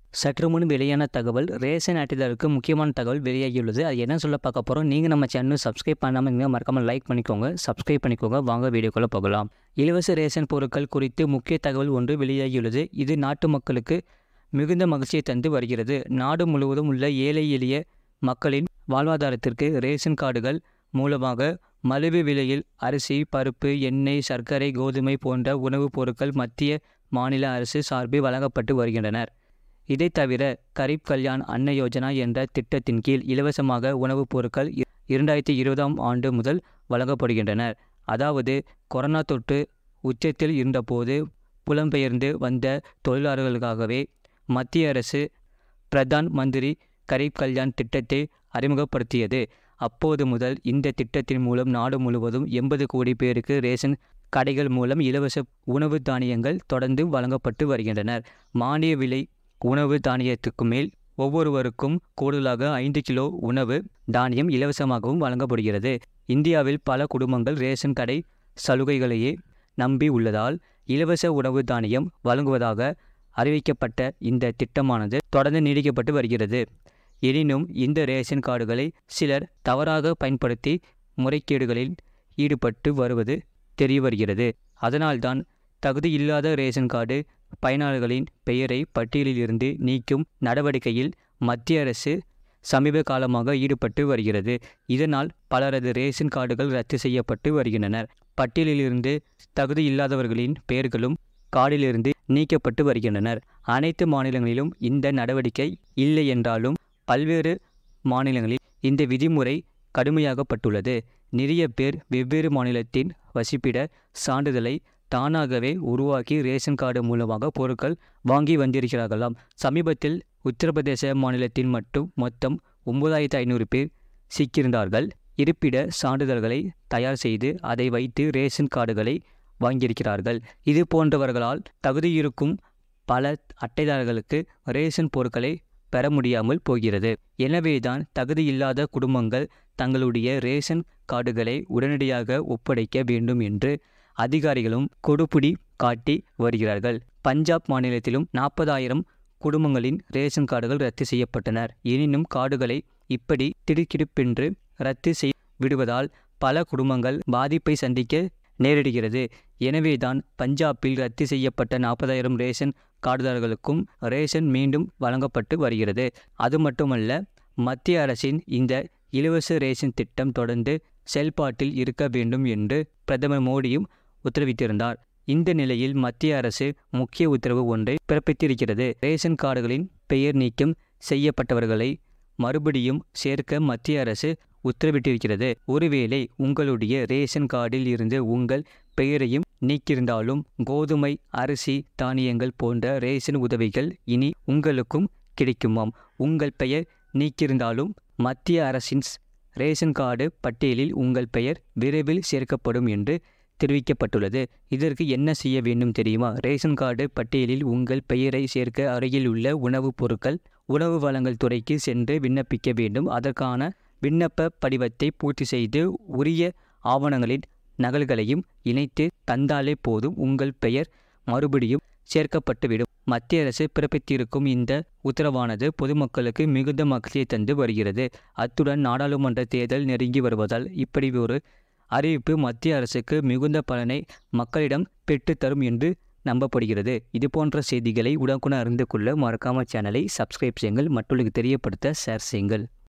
சற்று முன் வெளியான தகவல் ரேஷன் அட்டைதாரருக்கு முக்கியமான தகவல் வெளியாகியுள்ளது அது என்ன சொல்ல பார்க்க போகிறோம் நீங்கள் நம்ம சேனல் சப்ஸ்கிரைப் பண்ணாமல் இருந்தால் மறக்காமல் லைக் பண்ணிக்கோங்க சப்ஸ்கிரைப் பண்ணிக்கோங்க வாங்க வீடியோக்குள்ளே போகலாம் இலவச ரேஷன் பொருட்கள் குறித்து முக்கிய தகவல் ஒன்று வெளியாகியுள்ளது இது நாட்டு மக்களுக்கு மிகுந்த மகிழ்ச்சியை தந்து வருகிறது நாடு முழுவதும் உள்ள ஏழை எளிய மக்களின் வாழ்வாதாரத்திற்கு ரேஷன் கார்டுகள் மூலமாக மலிவு விலையில் அரிசி பருப்பு எண்ணெய் சர்க்கரை கோதுமை போன்ற உணவுப் பொருட்கள் மத்திய மாநில அரசு சார்பில் வழங்கப்பட்டு வருகின்றனர் இதை தவிர கரீப் கல்யாண் அன்ன யோஜனா என்ற திட்டத்தின் கீழ் இலவசமாக உணவுப் பொருட்கள் இ- இரண்டாயிரத்தி இருபதாம் ஆண்டு முதல் வழங்கப்படுகின்றனர் அதாவது கொரோனா தொற்று உச்சத்தில் இருந்தபோது புலம்பெயர்ந்து வந்த தொழிலாளர்களுக்காகவே மத்திய அரசு பிரதான் மந்திரி கரீப் கல்யாண் திட்டத்தை அறிமுகப்படுத்தியது அப்போது முதல் இந்த திட்டத்தின் மூலம் நாடு முழுவதும் எண்பது கோடி பேருக்கு ரேஷன் கடைகள் மூலம் இலவச உணவு தானியங்கள் தொடர்ந்து வழங்கப்பட்டு வருகின்றனர் மானிய விலை உணவு தானியத்துக்கு மேல் ஒவ்வொருவருக்கும் கூடுதலாக ஐந்து கிலோ உணவு தானியம் இலவசமாகவும் வழங்கப்படுகிறது இந்தியாவில் பல குடும்பங்கள் ரேஷன் கடை சலுகைகளையே நம்பி உள்ளதால் இலவச உணவு தானியம் வழங்குவதாக அறிவிக்கப்பட்ட இந்த திட்டமானது தொடர்ந்து நீடிக்கப்பட்டு வருகிறது எனினும் இந்த ரேஷன் கார்டுகளை சிலர் தவறாக பயன்படுத்தி முறைகேடுகளில் ஈடுபட்டு வருவது தெரியவருகிறது அதனால்தான் தகுதியில்லாத ரேஷன் கார்டு பயனாளர்களின் பெயரை பட்டியலிலிருந்து நீக்கும் நடவடிக்கையில் மத்திய அரசு சமீப காலமாக ஈடுபட்டு வருகிறது இதனால் பலரது ரேஷன் கார்டுகள் ரத்து செய்யப்பட்டு வருகின்றனர் பட்டியலிலிருந்து தகுதியில்லாதவர்களின் பெயர்களும் கார்டிலிருந்து நீக்கப்பட்டு வருகின்றனர் அனைத்து மாநிலங்களிலும் இந்த நடவடிக்கை இல்லை என்றாலும் பல்வேறு மாநிலங்களில் இந்த விதிமுறை கடுமையாகப்பட்டுள்ளது நிறைய பேர் வெவ்வேறு மாநிலத்தின் வசிப்பிட சான்றிதழை தானாகவே உருவாக்கி ரேஷன் கார்டு மூலமாக பொருட்கள் வாங்கி வந்திருக்கிறார்களாம் சமீபத்தில் உத்தரப்பிரதேச மாநிலத்தில் மட்டும் மொத்தம் ஒன்பதாயிரத்து ஐநூறு பேர் சிக்கியிருந்தார்கள் இருப்பிட சான்றிதழ்களை தயார் செய்து அதை வைத்து ரேஷன் கார்டுகளை வாங்கியிருக்கிறார்கள் இது போன்றவர்களால் தகுதியிருக்கும் பல அட்டைதாரர்களுக்கு ரேஷன் பொருட்களை பெற முடியாமல் போகிறது எனவேதான் தகுதியில்லாத குடும்பங்கள் தங்களுடைய ரேஷன் கார்டுகளை உடனடியாக ஒப்படைக்க வேண்டும் என்று அதிகாரிகளும் கொடுபிடி காட்டி வருகிறார்கள் பஞ்சாப் மாநிலத்திலும் நாற்பதாயிரம் குடும்பங்களின் ரேஷன் கார்டுகள் ரத்து செய்யப்பட்டனர் எனினும் கார்டுகளை இப்படி திடுக்கிடுப்பென்று ரத்து செய் விடுவதால் பல குடும்பங்கள் பாதிப்பை சந்திக்க நேரிடுகிறது எனவேதான் பஞ்சாபில் ரத்து செய்யப்பட்ட நாற்பதாயிரம் ரேஷன் கார்டுதாரர்களுக்கும் ரேஷன் மீண்டும் வழங்கப்பட்டு வருகிறது அது மட்டுமல்ல மத்திய அரசின் இந்த இலவச ரேஷன் திட்டம் தொடர்ந்து செயல்பாட்டில் இருக்க வேண்டும் என்று பிரதமர் மோடியும் உத்தரவிட்டிருந்தார் இந்த நிலையில் மத்திய அரசு முக்கிய உத்தரவு ஒன்றை பிறப்பித்திருக்கிறது ரேஷன் கார்டுகளின் பெயர் நீக்கம் செய்யப்பட்டவர்களை மறுபடியும் சேர்க்க மத்திய அரசு உத்தரவிட்டிருக்கிறது ஒருவேளை உங்களுடைய ரேஷன் கார்டில் இருந்து உங்கள் பெயரையும் நீக்கியிருந்தாலும் கோதுமை அரிசி தானியங்கள் போன்ற ரேஷன் உதவிகள் இனி உங்களுக்கும் கிடைக்குமாம் உங்கள் பெயர் நீக்கியிருந்தாலும் மத்திய அரசின் ஸ்- ரேஷன் கார்டு பட்டியலில் உங்கள் பெயர் விரைவில் சேர்க்கப்படும் என்று தெரிவிக்கப்பட்டுள்ளது இதற்கு என்ன செய்ய வேண்டும் தெரியுமா ரேஷன் கார்டு பட்டியலில் உங்கள் பெயரை சேர்க்க அருகில் உள்ள உணவுப் பொருட்கள் உணவு வழங்கல் துறைக்கு சென்று விண்ணப்பிக்க வேண்டும் அதற்கான விண்ணப்ப படிவத்தை பூர்த்தி செய்து உரிய ஆவணங்களின் நகல்களையும் இணைத்து தந்தாலே போதும் உங்கள் பெயர் மறுபடியும் சேர்க்கப்பட்டுவிடும் மத்திய அரசு பிறப்பித்திருக்கும் இந்த உத்தரவானது பொதுமக்களுக்கு மிகுந்த மகிழ்ச்சியை தந்து வருகிறது அத்துடன் நாடாளுமன்ற தேர்தல் நெருங்கி வருவதால் இப்படி ஒரு அறிவிப்பு மத்திய அரசுக்கு மிகுந்த பலனை மக்களிடம் பெற்றுத்தரும் என்று நம்பப்படுகிறது இது போன்ற செய்திகளை உடனுக்குடன் அறிந்து கொள்ள மறக்காம சேனலை சப்ஸ்கிரைப் செய்யுங்கள் மற்றவர்களுக்கு தெரியப்படுத்த ஷேர் செய்யுங்கள்